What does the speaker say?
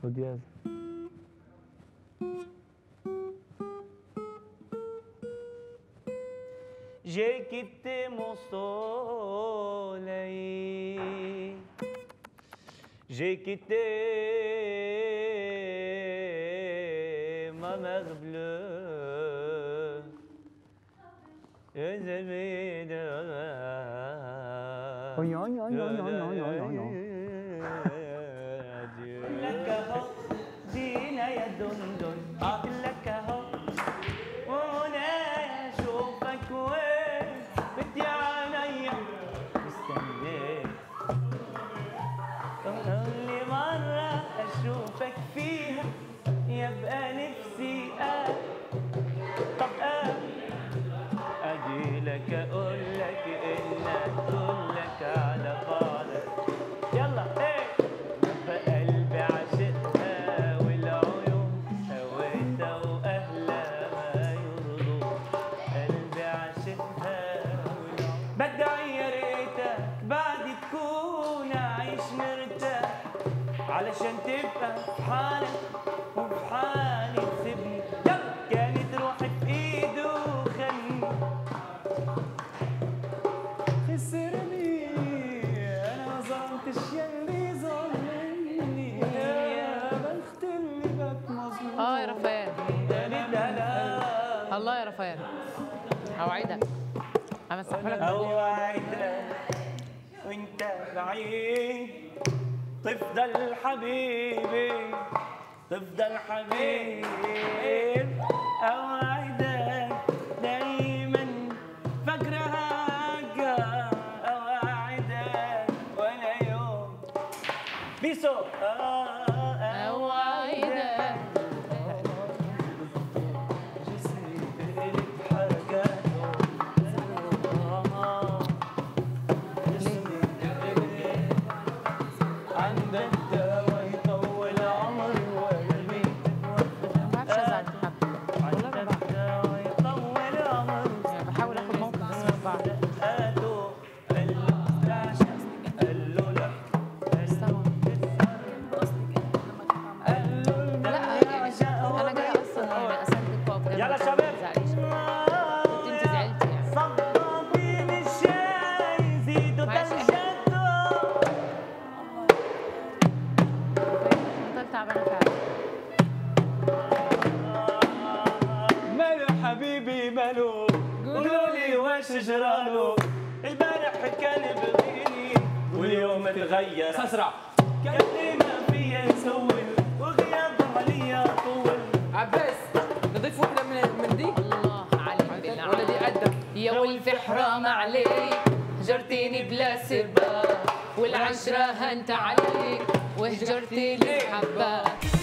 دو دياز J'ai quitté mon soleil. J'ai quitté ma mer bleue. Et j'ai mis de- Oignon, oignon, oignon, oignon, oignon, oignon. Adieu. لك اهو دينا يا دندن لك اهو وانا اشوفك وين بدي عينيا مستنيك كل مرة اشوفك فيها يبقى نفسي آه طب آه اجي لك اقول لك انك كلك على بعضك يلا ايه فقلبي عشقها والعيون هويتها واهلها ما يرضوا قلبي عشقها والعيون بدعي يا ريتك بعد تكون عايش مرتاح علشان تبقى في حالك وفي حالي تسيبني يلا كانت روحي في ايده وخلني خسرني انا ما ظلمتش يلي ظلمني يا بخت اللي بك مظلوم اه يا رفايات لا الله يا رفايات اوعدك همسحها لك اوعدك وانت بعيد تفضل حبيبي تفضل حبيب اوعدك دايما فاكرهك اوعدك ولا يوم بيسو اوعدك عندك دواء يطول عمري وقلبي ما بعرفش ازعل حد والله ما بعرف دواء يطول عمري يعني بحاول اخد موقف بس ما بعرف دقاته قال له لا استوى. قال له لا يعني انا جايه اصلا يعني اساندك واقف جنبك يلا ما شباب تزعليش انت زعلتي يعني صبابين الشاي زيدوا معلش. تنجدوا بطلت تعبانه فعلا ماله حبيبي ماله قولوا لي وش جراله البارح كان بغيني واليوم تغير اسرع كان لي ما فيا يسوي وغيابه عليا طول عباس نضيف واحده من من دي الله عليك بالله ولا دي قدك يا ولفي حرام عليك هجرتيني بلا سبب والعشرة هنت عليك وهجرتي لي حبة